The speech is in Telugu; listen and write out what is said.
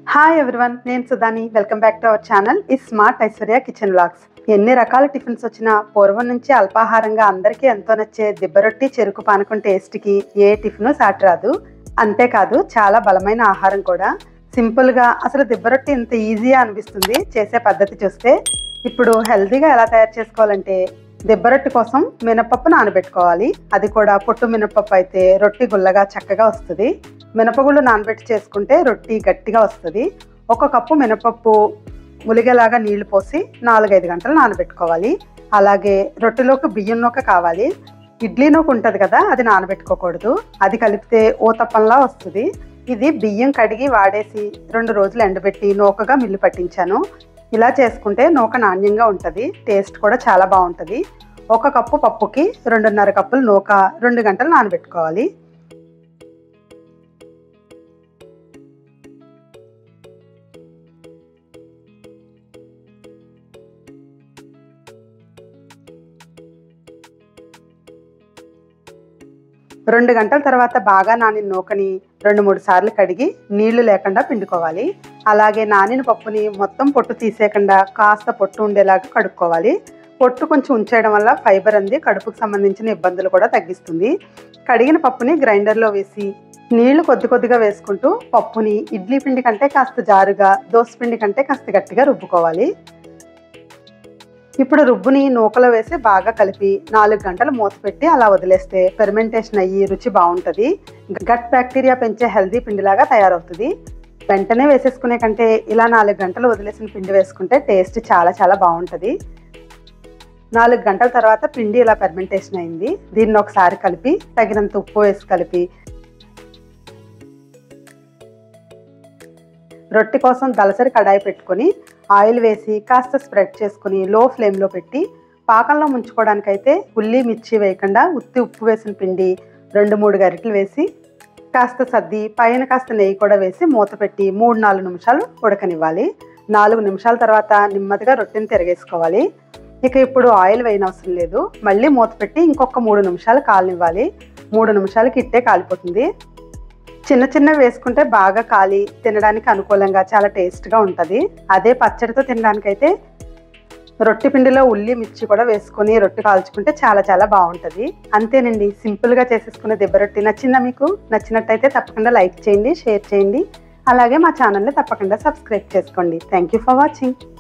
హాయ్ ఎవ్రీవన్ నేను సుధాని welcome back to our channel ఈ స్మార్ట్ ఐశ్వర్య కిచెన్ వ్లాగ్స్ ఎన్ని రకాల టిఫిన్స్ వచ్చినా పూర్వం నుంచి అల్పాహారంగా అందరికీ ఎంతో నచ్చే దిబ్బరొట్టి చెరుకు పానకం టేస్ట్కి ఏ టిఫిన్ సాటి రాదు అంతేకాదు చాలా బలమైన ఆహారం కూడా సింపుల్గా అసలు దిబ్బరొట్టి ఇంత ఈజీగా అనిపిస్తుంది చేసే పద్ధతి చూస్తే ఇప్పుడు హెల్తీగా ఎలా తయారు చేసుకోవాలంటే దిబ్బరొట్టి కోసం మినపప్పు నానబెట్టుకోవాలి అది కూడా పొట్టు మినపప్పు అయితే రొట్టి గుల్లగా చక్కగా వస్తుంది మినపగుళ్ళు నానబెట్టి చేసుకుంటే రొట్టి గట్టిగా వస్తుంది ఒక కప్పు మినపప్పు ములిగేలాగా నీళ్లు పోసి నాలుగైదు గంటలు నానబెట్టుకోవాలి అలాగే రొట్టెలోకి బియ్యం నూక కావాలి ఇడ్లీ నూక ఉంటుంది కదా అది నానబెట్టుకోకూడదు అది కలిపితే ఊతప్పంలా వస్తుంది ఇది బియ్యం కడిగి వాడేసి రెండు రోజులు ఎండబెట్టి నూకగా మిల్లు పట్టించాను ఇలా చేసుకుంటే నూక నాణ్యంగా ఉంటుంది టేస్ట్ కూడా చాలా బాగుంటుంది ఒక కప్పు పప్పుకి రెండున్నర కప్పులు నూక రెండు గంటలు నానబెట్టుకోవాలి రెండు గంటల తర్వాత బాగా నానిన నూకని రెండు మూడు సార్లు కడిగి నీళ్లు లేకుండా పిండుకోవాలి అలాగే నానిన పప్పుని మొత్తం పొట్టు తీసేయకుండా కాస్త పొట్టు ఉండేలాగా కడుక్కోవాలి పొట్టు కొంచెం ఉంచేయడం వల్ల ఫైబర్ అంది కడుపుకు సంబంధించిన ఇబ్బందులు కూడా తగ్గిస్తుంది కడిగిన పప్పుని గ్రైండర్లో వేసి నీళ్లు కొద్ది కొద్దిగా వేసుకుంటూ పప్పుని ఇడ్లీ పిండి కంటే కాస్త జారుగా దోశ పిండి కంటే కాస్త గట్టిగా రుబ్బుకోవాలి ఇప్పుడు రుబ్బుని నూకలో వేసి బాగా కలిపి నాలుగు గంటలు మూత పెట్టి అలా వదిలేస్తే ఫెర్మెంటేషన్ అయ్యి రుచి బాగుంటుంది గట్ బ్యాక్టీరియా పెంచే హెల్దీ పిండిలాగా తయారవుతుంది వెంటనే వేసేసుకునే కంటే ఇలా నాలుగు గంటలు వదిలేసిన పిండి వేసుకుంటే టేస్ట్ చాలా చాలా బాగుంటుంది నాలుగు గంటల తర్వాత పిండి ఇలా ఫెర్మెంటేషన్ అయింది దీన్ని ఒకసారి కలిపి తగినంత ఉప్పు వేసి కలిపి రొట్టె కోసం దలసరి కడాయి పెట్టుకొని ఆయిల్ వేసి కాస్త స్ప్రెడ్ చేసుకుని లో ఫ్లేమ్లో పెట్టి పాకంలో ముంచుకోవడానికైతే ఉల్లి మిర్చి వేయకుండా ఉత్తి ఉప్పు వేసిన పిండి రెండు మూడు గరిటెలు వేసి కాస్త సర్ది పైన కాస్త నెయ్యి కూడా వేసి మూత పెట్టి మూడు నాలుగు నిమిషాలు ఉడకనివ్వాలి నాలుగు నిమిషాల తర్వాత నెమ్మదిగా రొట్టెని తిరగేసుకోవాలి ఇక ఇప్పుడు ఆయిల్ వేయనవసరం లేదు మళ్ళీ మూత పెట్టి ఇంకొక మూడు నిమిషాలు కాలనివ్వాలి మూడు నిమిషాలకి ఇట్టే కాలిపోతుంది చిన్న చిన్న వేసుకుంటే బాగా కాలి తినడానికి అనుకూలంగా చాలా టేస్ట్గా ఉంటుంది అదే పచ్చడితో తినడానికైతే రొట్టె పిండిలో ఉల్లి మిర్చి కూడా వేసుకొని రొట్టె కాల్చుకుంటే చాలా చాలా బాగుంటుంది అంతేనండి సింపుల్గా చేసేసుకునే దెబ్బ రొట్టె నచ్చిందా మీకు నచ్చినట్టయితే తప్పకుండా లైక్ చేయండి షేర్ చేయండి అలాగే మా ఛానల్ని తప్పకుండా సబ్స్క్రైబ్ చేసుకోండి థ్యాంక్ యూ ఫర్ వాచింగ్